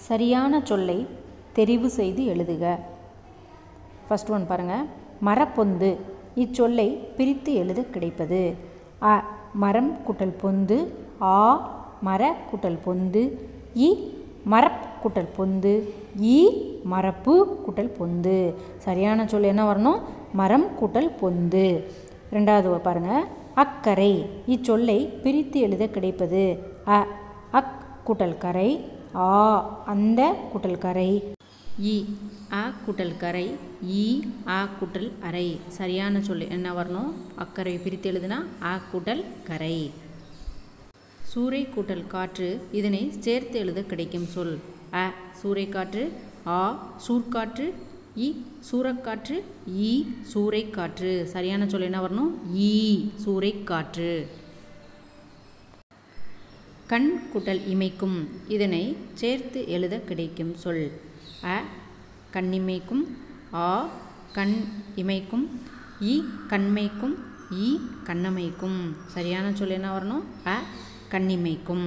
சரியான சொல்லை தெரிவு செய்து எழுதுக ஃபர்ஸ்ட் ஒன் பாருங்கள் மரப்பொந்து இச்சொல்லை பிரித்து எழுத கிடைப்பது அ மரம் குட்டல் பொந்து ஆ மர குட்டல் பொந்து இ மரப் குட்டல் பொந்து ஈ மரப்பு குட்டல் பொந்து சரியான சொல் என்ன வரணும் மரம் குட்டல் பொந்து ரெண்டாவது பாருங்க அக்கரை இச்சொல்லை பிரித்து எழுத கிடைப்பது அ அக் குட்டல் கரை ஆ அந்த குட்டல் கரை இ அ குட்டல் கரை ஈ ஆ குட்டல் அறை சரியான சொல் என்ன வரணும் அக்கறை பிரித்து எழுதுனா ஆ குட்டல் கரை சூறை கூட்டல் காற்று இதனை சேர்த்து எழுத கிடைக்கும் சொல் அ சூறைக்காற்று ஆ சூர்காற்று இ சூறக்காற்று ஈ சூறைக்காற்று சரியான சொல் என்ன வரணும் ஈ சூறைக்காற்று கண் குட்டல் இமைக்கும் இதனை சேர்த்து எழுத கிடைக்கும் சொல் அ கண்ணிமைக்கும் ஆ கண் இமைக்கும் இ கண்மைக்கும் ஈ கண்ணமைக்கும் சரியான சொல் என்ன வரணும் அ கண்ணிமைக்கும்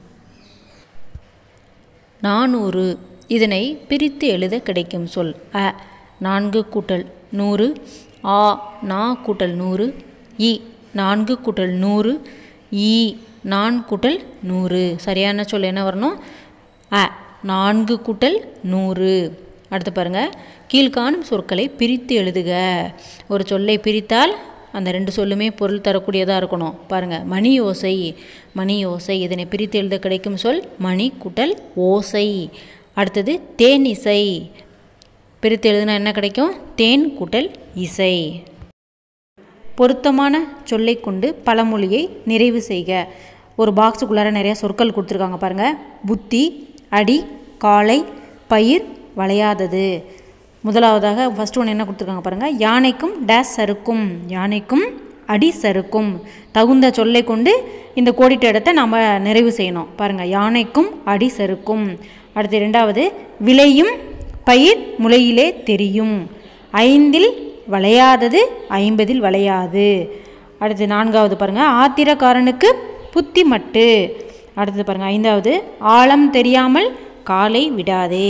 நானூறு இதனை பிரித்து எழுத கிடைக்கும் சொல் அ நான்கு கூட்டல் நூறு ஆ நா கூட்டல் நூறு இ நான்கு கூட்டல் நூறு ஈ நான் கூட்டல் நூறு சரியான சொல் என்ன வரணும் அ நான்கு கூட்டல் நூறு அடுத்து பாருங்கள் கீழ்காணும் சொற்களை பிரித்து எழுதுக ஒரு சொல்லை பிரித்தால் அந்த ரெண்டு சொல்லுமே பொருள் தரக்கூடியதாக இருக்கணும் பாருங்கள் மணி ஓசை மணி ஓசை இதனை பிரித்து எழுத கிடைக்கும் சொல் மணி குட்டல் ஓசை அடுத்தது தேன் இசை பிரித்து எழுதுனா என்ன கிடைக்கும் தேன் குட்டல் இசை பொருத்தமான சொல்லை கொண்டு பழமொழியை நிறைவு செய்க ஒரு பாக்ஸுக்குள்ளார நிறைய சொற்கள் கொடுத்துருக்காங்க பாருங்கள் புத்தி அடி காளை பயிர் வளையாதது முதலாவதாக ஃபஸ்ட் ஒன்று என்ன கொடுத்துருக்காங்க பாருங்கள் யானைக்கும் டேஸ் சறுக்கும் யானைக்கும் அடி சறுக்கும் தகுந்த சொல்லை கொண்டு இந்த கோடிட்ட இடத்த நாம் நிறைவு செய்யணும் பாருங்கள் யானைக்கும் அடி சறுக்கும் அடுத்து ரெண்டாவது விளையும் பயிர் முளையிலே தெரியும் ஐந்தில் வளையாதது ஐம்பதில் வளையாது அடுத்து நான்காவது பாருங்கள் ஆத்திரக்காரனுக்கு புத்தி மட்டு அடுத்தது பாருங்கள் ஐந்தாவது ஆழம் தெரியாமல் காலை விடாதே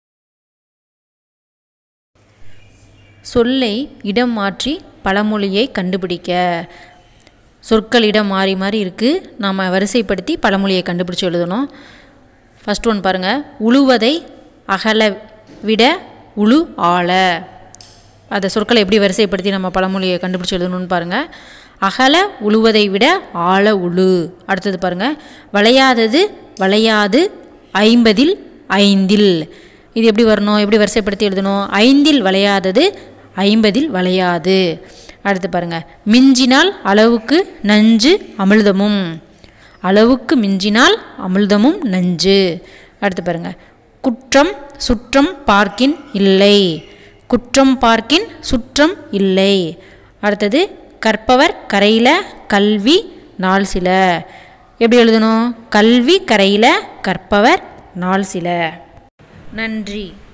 சொல்லை இடம் மாற்றி பழமொழியை கண்டுபிடிக்க சொற்கள் இடம் மாறி மாறி இருக்குது நாம் வரிசைப்படுத்தி பழமொழியை கண்டுபிடிச்சி எழுதணும் ஃபஸ்ட் ஒன் பாருங்கள் உழுவதை அகல விட உழு ஆழ அந்த சொற்களை எப்படி வரிசைப்படுத்தி நம்ம பழமொழியை கண்டுபிடிச்சி எழுதணும்னு பாருங்கள் அகல உழுவதை விட ஆழ உழு அடுத்தது பாருங்கள் வளையாதது வளையாது ஐம்பதில் ஐந்தில் இது எப்படி வரணும் எப்படி வரிசைப்படுத்தி எழுதணும் ஐந்தில் வளையாதது ஐம்பதில் வளையாது அடுத்து பாருங்கள் மிஞ்சினால் அளவுக்கு நஞ்சு அமிழ்தமும் அளவுக்கு மிஞ்சினால் அமிழ்தமும் நஞ்சு அடுத்து பாருங்கள் குற்றம் சுற்றம் பார்க்கின் இல்லை குற்றம் பார்க்கின் சுற்றம் இல்லை அடுத்தது கற்பவர் கரையில் கல்வி நாள் சில எப்படி எழுதணும் கல்வி கரையில் கற்பவர் நாள் சில நன்றி